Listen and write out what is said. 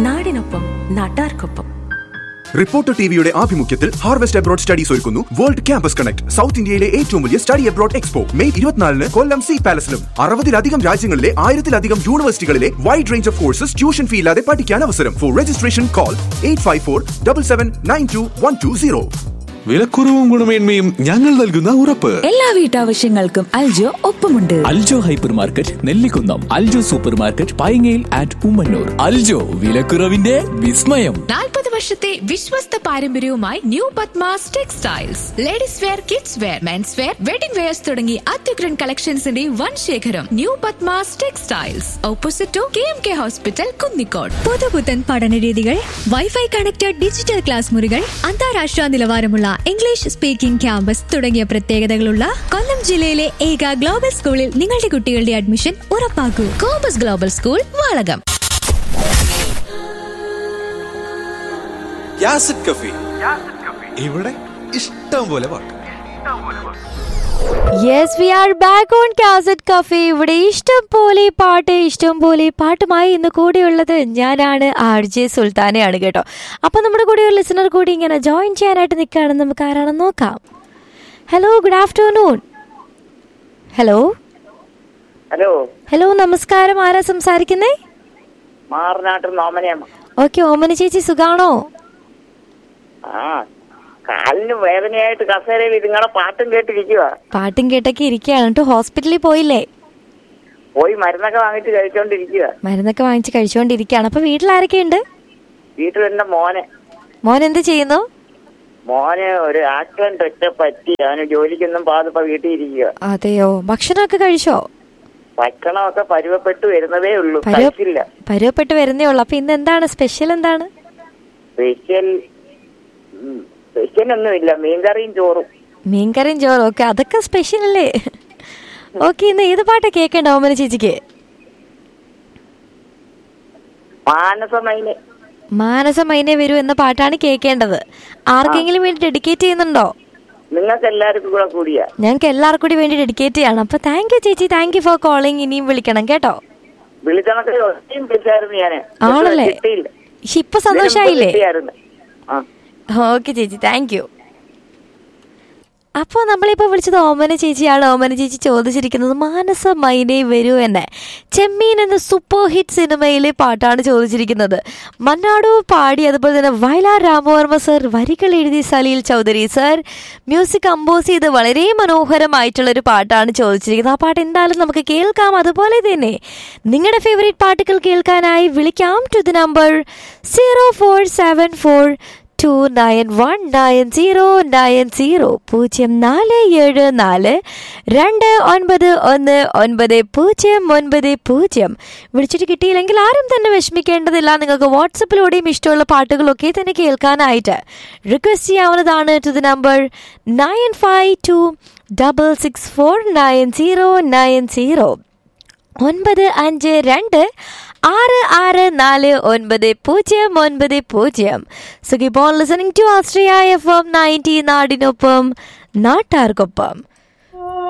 നാടിനൊപ്പം നാട്ടാർക്കൊപ്പം റിപ്പോർട്ടർ ടിവിയുടെ ആഭിമുഖ്യത്തിൽ ഹാർവെസ്റ്റ് അബ്രോഡ് സ്റ്റഡീസ് ഒരുക്കുന്നു വേൾഡ് ക്യാമ്പസ് കണക്ട് സൗത്ത് ഇന്ത്യയിലെ ഏറ്റവും വലിയ സ്റ്റഡി അബ്രോഡ് എക്സ്പോ മെയ് ഇരുപത്തിനാലിന് കൊല്ലം സി പാലസിലും അറുപതിലധികം രാജ്യങ്ങളിലെ ആയിരത്തിലധികം യൂണിവേഴ്സിറ്റികളിലെ wide range of courses tuition fee ഇല്ലാതെ പഠിക്കാൻ അവസരം for registration call eight five four double seven nine two one two zero വിലക്കുറവും ഗുണമേന്മയും ഞങ്ങൾ നൽകുന്ന ഉറപ്പ് എല്ലാ വീട്ടാവശ്യങ്ങൾക്കും അൽജോ ഒപ്പമുണ്ട് Aljo hyper market Nellikunnam Aljo super market പൈങ്ങയിൽ ആറ്റ് ഉമ്മന്നൂർ അൽജോ വിലക്കുറവിന്റെ വിസ്മയം നാൽപ്പത് വർഷത്തെ വിശ്വസ്ത പാരമ്പര്യവുമായി new Padmas textiles ladies wear kids wear men's wear wedding wears തുടങ്ങി അത്യുഗ്രൻ കളക്ഷൻസിന്റെ വൻ ശേഖരം new Padmas textiles opposite to K M K hospital Kunnicode പുതുപുത്തൻ പഠനരീതികൾ വൈഫൈ കണക്റ്റഡ് ഡിജിറ്റൽ ക്ലാസ് മുറികൾ അന്താരാഷ്ട്ര നിലവാരമുള്ള ഇംഗ്ലീഷ് സ്പീക്കിംഗ് ക്യാമ്പസ് തുടങ്ങിയ പ്രത്യേകതകളുള്ള കൊല്ലം ജില്ലയിലെ ഏക ഗ്ലോബൽ സ്കൂളിൽ നിങ്ങളുടെ കുട്ടികളുടെ അഡ്മിഷൻ ഉറപ്പാക്കൂ കോമസ് ഗ്ലോബൽ സ്കൂൾ വാളകം യാസിഡ് കഫി ഇവിടെ ഇഷ്ടം പോലെ പാട്ട് yes we are back on cassette cafe ഇവിടെ ഇഷ്ടം പോലെ പാട്ട് ഇഷ്ടം പോലെ പാട്ടുമായി ഇന്ന് കൂടെയുള്ളത് ഞാനാണ് ആർ ജെ സുൽത്താനയാണ് കേട്ടോ അപ്പൊ നമ്മുടെ കൂടെ ഒരു ലിസണർ കൂടി ഇങ്ങനെ ജോയിൻ ചെയ്യാനായിട്ട് നിൽക്കുകയാണെന്ന് നമുക്ക് ആരാണെന്ന് നോക്കാം hello good afternoon hello hello hello നമസ്കാരം ആരാ സംസാരിക്കുന്നേ മാറനാട്ടിൽ നോമനയമ്മ ഓക്കെ ഓമന ചേച്ചി സുഖാണോ ആ കാലിന് വേദനയായിട്ട് കസേരയിൽ നിങ്ങളെ പാട്ടും കേട്ടിരിക്കുക പാട്ടും കേട്ടൊക്കെ ഇരിക്കുകയാണ് കേട്ടോ ഹോസ്പിറ്റലിൽ പോയില്ലേ പോയി മരുന്നൊക്കെ വാങ്ങിച്ച് കഴിച്ചോണ്ടിരിക്കുക മരുന്നൊക്കെ വാങ്ങിച്ച് കഴിച്ചുകൊണ്ടിരിക്കുകയാണ് അപ്പൊ വീട്ടിൽ ആരൊക്കെയുണ്ട് വീട്ടിൽ എന്റെ മോനെ മോൻ എന്ത് ചെയ്യുന്നു മോന് ഒരു ആക്സിഡന്റ് ഒറ്റ പറ്റി അവന് ജോലിക്കൊന്നും പാതിപ്പ വീട്ടിൽ ഇരിക്കുക അതെയോ ഭക്ഷണമൊക്കെ കഴിച്ചോ ഭക്ഷണമൊക്കെ പരുവപ്പെട്ടു വരുന്നതേ ഉള്ളൂ പരുവ- കഴിച്ചില്ല പരുവപ്പെട്ട് വരുന്നേ ഉള്ളൂ അപ്പൊ ഇന്ന് എന്താണ് സ്പെഷ്യൽ എന്താണ് സ്പെഷ്യൽ ഉം, സ്പെഷ്യൽ ഒന്നുമില്ല മീൻകറിയും ചോറും മീൻകറിയും ചോറും ഒക്കെ അതൊക്കെ സ്പെഷ്യൽ അല്ലേ ഓക്കെ ഇന്ന് ഏത് പാട്ടാ കേൾക്കണ്ട ഓമന ചേച്ചിക്ക് മാനസമൈന് മാനസമൈനെ വരൂ എന്ന പാട്ടാണ് കേൾക്കേണ്ടത് ആർക്കെങ്കിലും വേണ്ടി ഡെഡിക്കേറ്റ് ചെയ്യുന്നുണ്ടോ നിങ്ങൾക്ക് എല്ലാവർക്കും കൂടെ കൂടിയാ ഞങ്ങൾക്ക് എല്ലാവർക്കും കൂടി വേണ്ടി ഡെഡിക്കേറ്റ് ചെയ്യണം അപ്പൊ താങ്ക് യു ചേച്ചി താങ്ക് യു ഫോർ കോളിംഗ് ഇനിയും വിളിക്കണം കേട്ടോ വിളിച്ചണക്കെ ഒറ്റയും വിളിച്ചായിരുന്നു ഞാന് ആണല്ലേ കിട്ടിയില്ല പക്ഷെ ഇപ്പൊ സന്തോഷായില്ലേ കിട്ടിയായിരുന്നു ആ ഓക്കെ ചേച്ചി താങ്ക് യു അപ്പോൾ നമ്മളിപ്പോൾ വിളിച്ചത് ഓമന ചേച്ചിയാണ് ഓമന ചേച്ചി ചോദിച്ചിരിക്കുന്നത് മാനസ മൈനെ വരൂ എന്ന് ചെമ്മീൻ എന്ന സൂപ്പർ ഹിറ്റ് സിനിമയിലെ പാട്ടാണ് ചോദിച്ചിരിക്കുന്നത് മന്നാടു പാടി അതുപോലെ തന്നെ വയലാർ രാമവർമ്മ സർ വരികൾ എഴുതി Salil Chowdhury sir music compose ചെയ്ത് വളരെ മനോഹരമായിട്ടുള്ള ഒരു പാട്ടാണ് ചോദിച്ചിരിക്കുന്നത് ആ പാട്ട് എന്തായാലും നമുക്ക് കേൾക്കാം അതുപോലെ തന്നെ നിങ്ങളുടെ ഫേവറേറ്റ് പാട്ടുകൾ കേൾക്കാനായി വിളിക്കാം to the number zero four seven four two nine one nine zero nine zero പൂജ്യം നാല് ഏഴ് നാല് രണ്ട് ഒൻപത് ഒന്ന് ഒൻപത് പൂജ്യം ഒൻപത് പൂജ്യം വിളിച്ചിട്ട് കിട്ടിയില്ലെങ്കിൽ ആരും തന്നെ വിഷമിക്കേണ്ടതില്ല നിങ്ങൾക്ക് വാട്സപ്പിലൂടെയും ഇഷ്ടമുള്ള പാട്ടുകളൊക്കെ തന്നെ കേൾക്കാനായിട്ട് റിക്വസ്റ്റ് ചെയ്യാവുന്നതാണ് to the number nine five two double six four nine zero nine zero ഒൻപത് അഞ്ച് രണ്ട് ആറ് ആറ് നാല് ഒൻപത് പൂജ്യം ഒൻപത് പൂജ്യം so keep on listening to Ashraya F M ninety നാടിനൊപ്പം നാട്ടാർക്കൊപ്പം